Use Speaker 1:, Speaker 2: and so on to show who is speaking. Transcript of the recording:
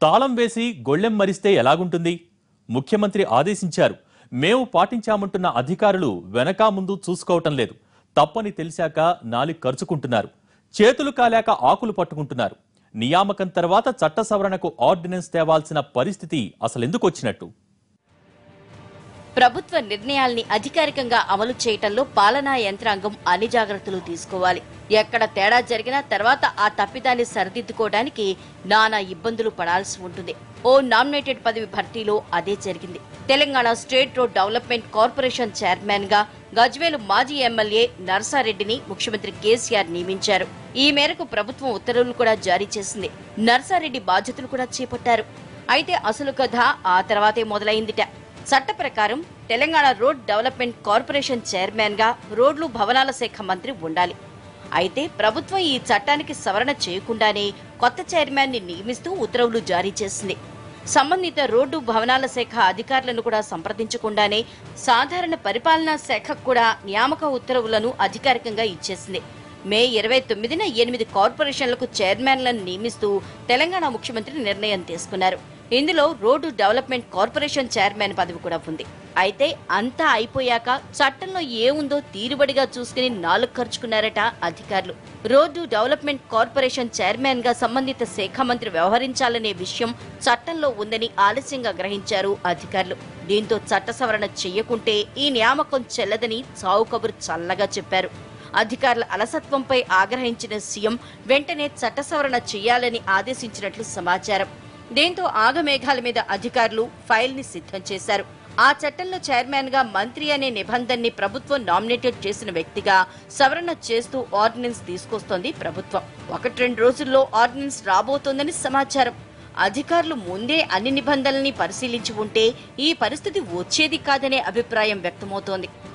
Speaker 1: తాళం వేసి గొళ్ళెం మరిస్తే ఎలాగుంటుంది ముఖ్యమంత్రి ఆదేశించారు మేము పాటించామంటున్న అధికారులు వెనకా ముందు చూసుకోవటం లేదు తప్పని తెలిసాక నాలి ఖర్చుకుంటున్నారు చేతులు కాలాక ఆకులు పట్టుకుంటున్నారు నియామకం తర్వాత చట్ట సవరణకు ఆర్డినెన్స్ తేవాల్సిన పరిస్థితి అసలెందుకు వచ్చినట్టు
Speaker 2: ప్రభుత్వ నిర్ణయాల్ని అధికారికంగా అమలు చేయటంలో పాలనా యంత్రాంగం అన్ని జాగ్రత్తలు తీసుకోవాలి ఎక్కడ తేడా జరిగినా తర్వాత ఆ తప్పిదాన్ని సరిదిద్దుకోవడానికి నానా ఇబ్బందులు పడాల్సి ఉంటుంది ఓ నామినేటెడ్ పదవి భర్తీలో అదే జరిగింది Telangana state road development corporation chairman గా గజ్వేలు మాజీ ఎమ్మెల్యే నర్సారెడ్డిని ముఖ్యమంత్రి కేసీఆర్ నియమించారు ఈ మేరకు ప్రభుత్వం ఉత్తర్వులు కూడా జారీ చేసింది నర్సారెడ్డి బాధ్యతలు కూడా చేపట్టారు అయితే అసలు కథ ఆ తర్వాతే మొదలైందిట చట్ట ప్రకారం Telangana road development corporation chairman గా రోడ్లు భవనాల శాఖ మంత్రి ఉండాలి అయితే ప్రభుత్వం ఈ చట్టానికి సవరణ చేయకుండానే కొత్త చైర్మన్ ని నియమిస్తూ ఉత్తర్వులు జారీ చేసింది సంబంధిత రోడ్డు భవనాల శాఖ అధికారులను కూడా సంప్రదించకుండానే సాధారణ పరిపాలనా శాఖకు కూడా నియామక ఉత్తర్వులను అధికారికంగా ఇచ్చేసింది మే ఇరవై తొమ్మిదిన ఎనిమిది కార్పొరేషన్లకు చైర్మన్లను నియమిస్తూ తెలంగాణ ముఖ్యమంత్రి నిర్ణయం తీసుకున్నారు ఇందులో రోడ్డు డెవలప్మెంట్ కార్పొరేషన్ చైర్మన్ పదవి కూడా ఉంది అయితే అంతా అయిపోయాక చట్టంలో ఏముందో తీరుబడిగా చూసుకుని నాలుగు ఖర్చుకున్నారట అధికారులు రోడ్డు డెవలప్మెంట్ కార్పొరేషన్ చైర్మన్ గా సంబంధిత శాఖ మంత్రి వ్యవహరించాలనే విషయం చట్టంలో ఉందని ఆలస్యంగా గ్రహించారు అధికారులు దీంతో చట్ట సవరణ చెయ్యకుంటే ఈ నియామకం చెల్లదని చావు కబురు చల్లగా చెప్పారు అధికారుల అలసత్వంపై ఆగ్రహించిన సీఎం వెంటనే చట్ట సవరణ చేయాలని ఆదేశించినట్లు సమాచారం దీంతో ఆగమేఘాల మీద అధికారులు ఫైల్ ని సిద్ధం చేశారు ఆ చట్టంలో చైర్మన్ గా మంత్రి అనే నిబంధనని ప్రభుత్వం నామినేటెడ్ చేసిన వ్యక్తిగా సవరణ చేస్తూ ఆర్డినెన్స్ తీసుకొస్తోంది ప్రభుత్వం ఒకటి రెండు రోజుల్లో ఆర్డినెన్స్ రాబోతోందని సమాచారం అధికారులు ముందే అన్ని నిబంధనల్ని పరిశీలించి ఉంటే ఈ పరిస్థితి వచ్చేది కాదనే అభిప్రాయం వ్యక్తమవుతోంది